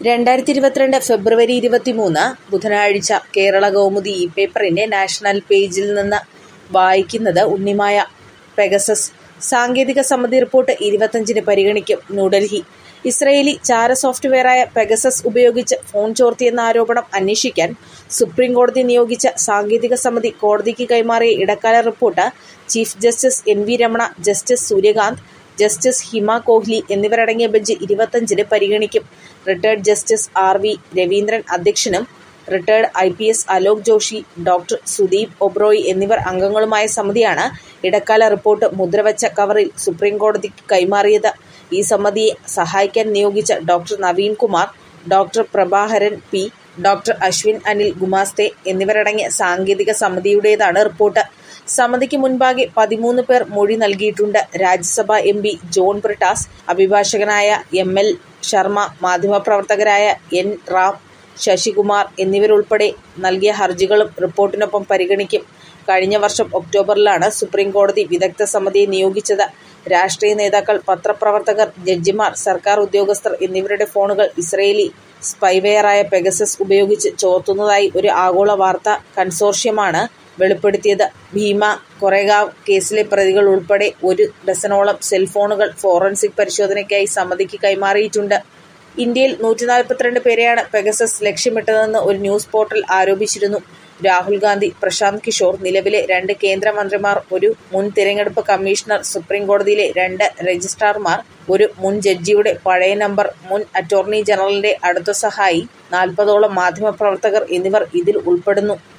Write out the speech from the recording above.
രണ്ടായിരത്തി ഇരുപത്തിരണ്ട് ഫെബ്രുവരി ഇരുപത്തിമൂന്ന് ബുധനാഴ്ച കേരള കൗമുദി ഈ പേപ്പറിന്റെ നാഷണൽ പേജിൽ നിന്ന് വായിക്കുന്നത് ഉണ്ണിമായ പെഗസസ് സാങ്കേതിക സമിതി റിപ്പോർട്ട് ഇരുപത്തഞ്ചിന് പരിഗണിക്കും ന്യൂഡൽഹി ഇസ്രയേലി ചാര സോഫ്റ്റ്വെയറായ പെഗസസ് ഉപയോഗിച്ച് ഫോൺ ചോർത്തിയെന്ന ആരോപണം അന്വേഷിക്കാൻ സുപ്രീം കോടതി നിയോഗിച്ച സാങ്കേതിക സമിതി കോടതിക്ക് കൈമാറിയ ഇടക്കാല report chief justice N V Ramana justice Suryakant justice Hima Kohli എന്നിവരടങ്ങിയ ബെഞ്ച് ഇരുപത്തഞ്ചിന് പരിഗണിക്കും retired justice R V Raveendran അധ്യക്ഷനും retired I P S Alok Joshi doctor Sudeep Oberoi എന്നിവർ അംഗങ്ങളുമായ സമിതിയാണ് ഇടക്കാല റിപ്പോർട്ട് മുദ്രവച്ച കവറിൽ സുപ്രീം കോടതിക്ക് കൈമാറിയത് ഈ സമിതിയെ സഹായിക്കാൻ നിയോഗിച്ച doctor Naveen Kumar doctor Prabhakaran P doctor Ashwin Anil Gumaste എന്നിവരടങ്ങിയ സാങ്കേതിക സമിതിയുടേതാണ് റിപ്പോർട്ട് സമിതിക്ക് മുൻപാകെ പതിമൂന്ന് പേർ മൊഴി നൽകിയിട്ടുണ്ട് രാജ്യസഭാ എം പി ജോൺ ബ്രിട്ടാസ് അഭിഭാഷകനായ എം എൽ ശർമ്മ മാധ്യമപ്രവർത്തകരായ എൻ റാം ശശികുമാർ എന്നിവരുൾപ്പെടെ നൽകിയ ഹർജികളും റിപ്പോർട്ടിനൊപ്പം പരിഗണിക്കും കഴിഞ്ഞ വർഷം ഒക്ടോബറിലാണ് സുപ്രീം കോടതി വിദഗ്ധ സമിതിയെ നിയോഗിച്ചത് രാഷ്ട്രീയ നേതാക്കൾ പത്രപ്രവർത്തകർ ജഡ്ജിമാർ സർക്കാർ ഉദ്യോഗസ്ഥർ എന്നിവരുടെ ഫോണുകൾ ഇസ്രയേലി സ്പൈവെയറായ പെഗസസ് ഉപയോഗിച്ച് ചോർത്തുന്നതായി ഒരു ആഗോള വാർത്താ കൺസോർഷ്യമാണ് വെളിപ്പെടുത്തിയത് ഭീമ കൊറേഗാവ് കേസിലെ പ്രതികൾ ഉൾപ്പെടെ ഒരു ഡസനോളം സെൽഫോണുകൾ ഫോറൻസിക് പരിശോധനയ്ക്കായി സമിതിക്ക് കൈമാറിയിട്ടുണ്ട് ഇന്ത്യയിൽ നൂറ്റി നാൽപ്പത്തിരണ്ട് പേരെയാണ് പെഗസസ് ലക്ഷ്യമിട്ടതെന്ന് ഒരു ന്യൂസ് പോർട്ടൽ ആരോപിച്ചിരുന്നു രാഹുൽ ഗാന്ധി പ്രശാന്ത് കിഷോർ നിലവിലെ രണ്ട് കേന്ദ്രമന്ത്രിമാർ ഒരു മുൻ തിരഞ്ഞെടുപ്പ് കമ്മീഷണർ സുപ്രീം കോടതിയിലെ രണ്ട് രജിസ്ട്രാർമാർ ഒരു മുൻ ജഡ്ജിയുടെ പഴയ നമ്പർ മുൻ അറ്റോർണി ജനറലിന്റെ അടുത്ത സഹായി നാൽപ്പതോളം മാധ്യമപ്രവർത്തകർ എന്നിവർ ഇതിൽ ഉൾപ്പെടുന്നു